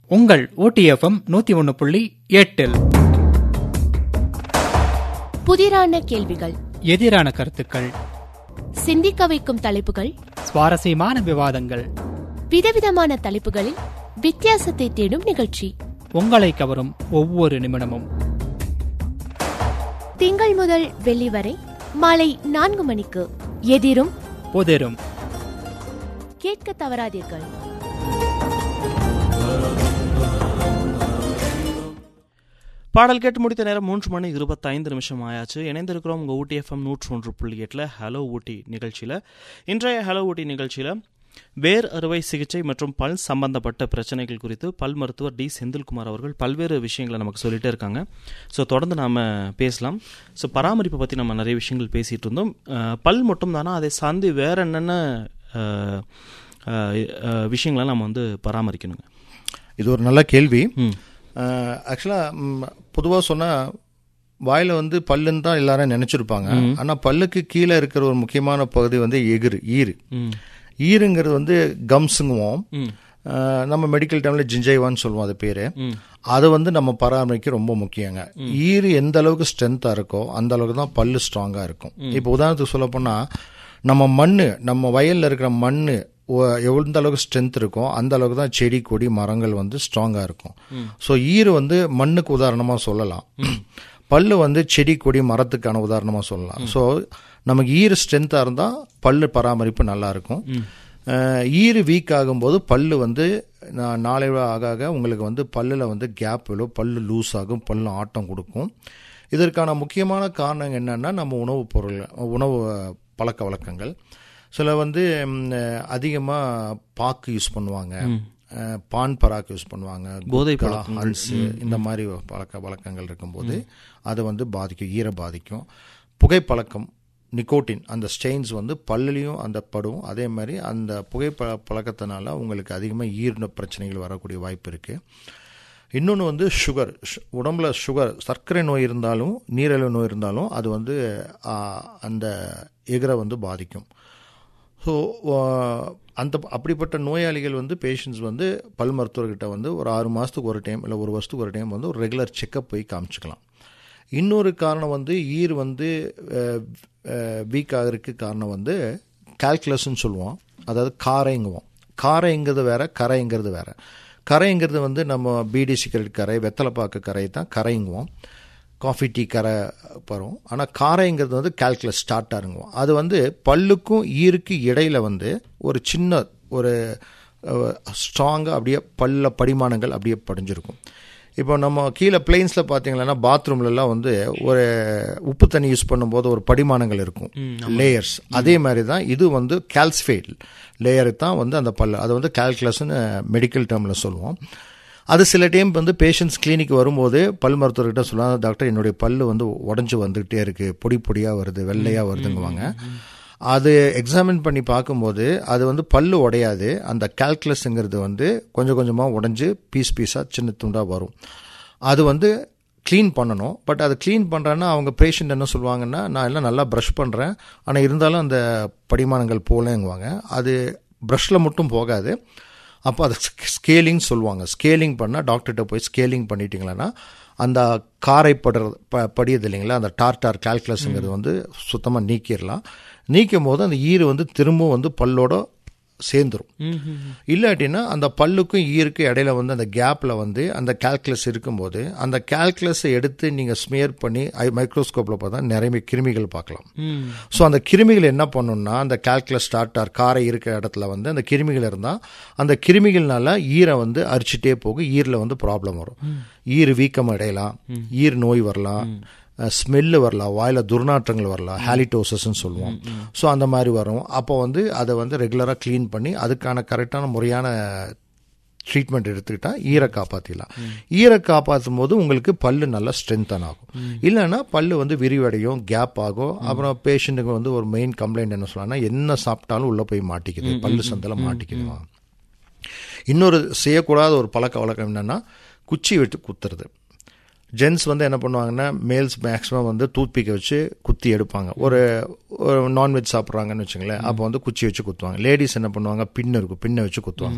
உங்கள் ஓடிஎஃப்எம் நூத்தி ஒன்னு புள்ளி எட்டில் புதிரான கேள்விகள் எதிரான கருத்துக்கள் சிந்திக்க வைக்கும் தலைப்புகள் சுவாரஸ்யமான விவாதங்கள் விதவிதமான தலைப்புகளில் வித்தியாசத்தை தேடும் நிகழ்ச்சி உங்களை கவரும் ஒவ்வொரு நிமிடமும் திங்கள் முதல் வெள்ளி வரை மாலை நான்கு மணிக்கு எதிரும் புதிரும் கேட்க தவறாதீர்கள் பாடல் கேட்டு முடித்த நேரம் மூன்று மணி இருபத்தைந்து நிமிஷம் ஆயாச்சு இணைந்திருக்கிறோம் உங்கள் ஊட்டி எஃப்எம் நூற்று ஒன்று புள்ளி எட்டில் ஹலோ ஊட்டி நிகழ்ச்சியில் இன்றைய ஹலோ ஊட்டி நிகழ்ச்சியில் வேர் அறுவை சிகிச்சை மற்றும் பல் சம்பந்தப்பட்ட பிரச்சனைகள் குறித்து பல் மருத்துவர் டி செந்தில்குமார் அவர்கள் பல்வேறு விஷயங்களை நமக்கு சொல்லிட்டே இருக்காங்க ஸோ தொடர்ந்து நாம் பேசலாம் ஸோ பராமரிப்பை பற்றி நம்ம நிறைய விஷயங்கள் பேசிகிட்டு இருந்தோம் அஹ், பல் மட்டும் தானா அதை சார்ந்து வேற என்னென்ன அஹ், அஹ், அஹ், விஷயங்களை நம்ம வந்து பராமரிக்கணுங்க இது ஒரு நல்ல கேள்வி ம் ஆக்சுவலாக பொதுவாக சொன்னால் வாயில் வந்து பல்லுன்னு தான் எல்லாரும் நினச்சிருப்பாங்க ஆனால் பல்லுக்கு கீழே இருக்கிற ஒரு முக்கியமான பகுதி வந்து எகிறு ஈறு ம் ஈருங்கிறது வந்து கம்ஸுங்குவோம் ம் அஹ், நம்ம மெடிக்கல் டைமில் ஜிஞ்சைவான்னு சொல்லுவோம் அது பேர் ம் அது வந்து நம்ம பராமரிக்க ரொம்ப முக்கியங்க ஈறு எந்த அளவுக்கு ஸ்ட்ரென்த்தாக இருக்கோ அந்த அளவுக்கு தான் பல்லு ஸ்ட்ராங்காக இருக்கும் இப்போ உதாரணத்துக்கு சொல்ல போனால் நம்ம மண் நம்ம வயலில் இருக்கிற மண் எந்த அளவுக்கு ஸ்ட்ரென்த் இருக்கோ அந்த அளவுக்கு தான் செடி கொடி மரங்கள் வந்து ஸ்ட்ராங்காக இருக்கும் ஸோ ஈறு வந்து மண்ணுக்கு உதாரணமாக சொல்லலாம் பல்லு வந்து செடி கொடி மரத்துக்கான உதாரணமாக சொல்லலாம் ஸோ நமக்கு ஈறு ஸ்ட்ரென்த்தாக இருந்தால் பல்லு பராமரிப்பு நல்லா இருக்கும் அஹ், ஈறு வீக் ஆகும்போது பல்லு வந்து நா- நாளடைவு ஆக ஆக உங்களுக்கு வந்து பல்லில் வந்து கேப் விழும் பல்லு லூஸ் ஆகும் பல்லு ஆட்டம் கொடுக்கும் இதற்கான முக்கியமான காரணம் என்னன்னா நம்ம உணவுப் பொருள் உணவு பழக்க வழக்கங்கள் சில வந்து அதிகமாக பாக்கு யூஸ் பண்ணுவாங்க அஹ், பான் பராக்கு யூஸ் பண்ணுவாங்க போதை குட்கா, பழக்கங்கள். ஹன்ஸு இந்த மாதிரி பழக்க வழக்கங்கள் இருக்கும்போது அது வந்து பாதிக்கும் ஈர பாதிக்கும் புகைப்பழக்கம் நிக்கோட்டின் அந்த ஸ்டெயின்ஸ் வந்து பல்லுலையும் அந்த படும் அதே மாதிரி அந்த புகைப்பழ பழக்கத்தினால உங்களுக்கு அதிகமாக ஈர்ன பிரச்சனைகள் வரக்கூடிய வாய்ப்பு இருக்குது இன்னொன்று வந்து சுகர் ஷு- உடம்புல சுகர் சர்க்கரை நோய் இருந்தாலும் நீரிழிவு நோய் இருந்தாலும் அது வந்து ஆ, அந்த எகரை வந்து பாதிக்கும் ஸோ அந்த அப்படிப்பட்ட நோயாளிகள் வந்து பேஷண்ட்ஸ் வந்து பல் மருத்துவர்கிட்ட வந்து ஒரு ஆறு மாதத்துக்கு ஒரு டைம் இல்லை ஒரு வருஷத்துக்கு ஒரு டைம் வந்து ஒரு ரெகுலர் செக்கப் போய் காமிச்சிக்கலாம் இன்னொரு காரணம் வந்து ஈர் வந்து வீக் ஆகிறதுக்கு காரணம் வந்து கால்குலஸ்ன்னு சொல்லுவோம் அதாவது காரைங்குவோம் காரைங்கிறது வேற கரைங்கிறது வேற கரைங்கிறது வந்து நம்ம பீடி சிகரெட் கரை வெத்தலைப்பாக்கு கரை தான் கரைங்குவோம் காஃபி டீ கரை வரும் ஆனால் காரைங்கிறது வந்து கால்குலஸ் ஸ்டார்ட் ஆகுவோம் அது வந்து பல்லுக்கும் ஈருக்கு இடையில வந்து ஒரு சின்ன ஒரு ஸ்ட்ராங்காக அப்படியே பல்ல படிமானங்கள் அப்படியே படிஞ்சிருக்கும் இப்போ நம்ம கீழே பிளெயின்ஸில் பார்த்தீங்கன்னா பாத்ரூம்லலாம் வந்து ஒரு உப்பு தண்ணி யூஸ் பண்ணும்போது ஒரு படிமானங்கள் இருக்கும் லேயர்ஸ் அதே மாதிரி தான் இது வந்து கால்சிஃபைட் லேயர் தான் வந்து அந்த பல்லு அது வந்து கால்குலஸ்னு மெடிக்கல் டேர்மில் சொல்லுவோம் அது சில டைம் வந்து பேஷண்ட்ஸ் கிளினிக் வரும்போது பல் மருத்துவர்கிட்ட சொல்லுவாங்க டாக்டர் என்னுடைய பல்லு வந்து உடஞ்சி வந்துகிட்டே இருக்கு பொடி பொடியாக வருது வெள்ளையாக வருதுங்குவாங்க அது எக்ஸாமின் பண்ணி பார்க்கும்போது அது வந்து பல்லு உடையாது அந்த கால்குலஸ்ங்கிறது வந்து கொஞ்சம் கொஞ்சமாக உடைஞ்சு பீஸ் பீஸாக சின்ன துண்டாக வரும் அது வந்து க்ளீன் பண்ணணும் பட் அது க்ளீன் பண்ணுறேன்னா அவங்க பேஷண்ட் என்ன சொல்லுவாங்கன்னா நான் எல்லாம் நல்லா ப்ரஷ் பண்ணுறேன் ஆனால் இருந்தாலும் அந்த படிமானங்கள் போகலங்குவாங்க அது ப்ரஷில் மட்டும் போகாது அப்போ அதை ஸ்கேலிங் சொல்லுவாங்க ஸ்கேலிங் பண்ணால் டாக்டர்கிட்ட போய் ஸ்கேலிங் பண்ணிட்டீங்களன்னா அந்த காரை படுறது ப படியுது இல்லைங்களா அந்த டார்டார் கால்குலஸுங்கிறது வந்து சுத்தமாக நீக்கிடலாம் நீக்கும் போது அந்த ஈறு வந்து திரும்பவும் வந்து பல்லோட சேர்ந்துரும் இல்லாட்டினா அந்த பல்லுக்கும் ஈருக்கும் இடையில வந்து அந்த கேப்பில் வந்து அந்த கால்குலஸ் இருக்கும்போது அந்த கால்குலஸை எடுத்து நீங்கள் ஸ்மியர் பண்ணி மைக்ரோஸ்கோப்பில் பார்த்தா நிறைய கிருமிகள் பார்க்கலாம் ஸோ அந்த கிருமிகள் என்ன பண்ணும்னா அந்த கால்குலஸ் ஸ்டார்டார் காரை இருக்கிற இடத்துல வந்து அந்த கிருமிகள் இருந்தால் அந்த கிருமிகள்னால ஈரை வந்து அரிச்சிட்டே போகும் ஈரில் வந்து ப்ராப்ளம் வரும் ஈர் வீக்கம் அடையலாம் ஈர் நோய் வரலாம் ஸ்மெல்லு வரலாம் வாயில் துர்நாற்றங்கள் வரலாம் ஹாலிடோசஸ்ன்னு சொல்லுவோம் ஸோ அந்த மாதிரி வரும் அப்போ வந்து அதை வந்து ரெகுலராக க்ளீன் பண்ணி அதுக்கான கரெக்டான முறையான ட்ரீட்மெண்ட் எடுத்துக்கிட்டா ஈரை காப்பாற்றிடலாம் ஈரை காப்பாற்றும் போது உங்களுக்கு பல்லு நல்லா ஸ்ட்ரென்தன் ஆகும் இல்லைன்னா பல்லு வந்து விரிவடையும் கேப் ஆகும் அப்புறம் பேஷண்ட்டுக்கு வந்து ஒரு மெயின் கம்ப்ளைண்ட் என்ன சொல்லலாம்னா என்ன சாப்பிட்டாலும் உள்ளே போய் மாட்டிக்குது பல்லு சந்தில் மாட்டிக்குது இன்னொரு செய்யக்கூடாத ஒரு பழக்க வழக்கம் என்னன்னா குச்சி விட்டு குத்துறது ஜென்ஸ் வந்து என்ன பண்ணுவாங்கன்னா மேல்ஸ் மேக்ஸிமம் வந்து டூத் பிக்கை வச்சு குத்தி எடுப்பாங்க ஒரு ஒரு நான்வெஜ் சாப்பிட்றாங்கன்னு வச்சுங்களேன் அப்போ வந்து குச்சி வச்சு குத்துவாங்க லேடிஸ் என்ன பண்ணுவாங்க பின் இருக்கும் பின்னை வச்சு குத்துவாங்க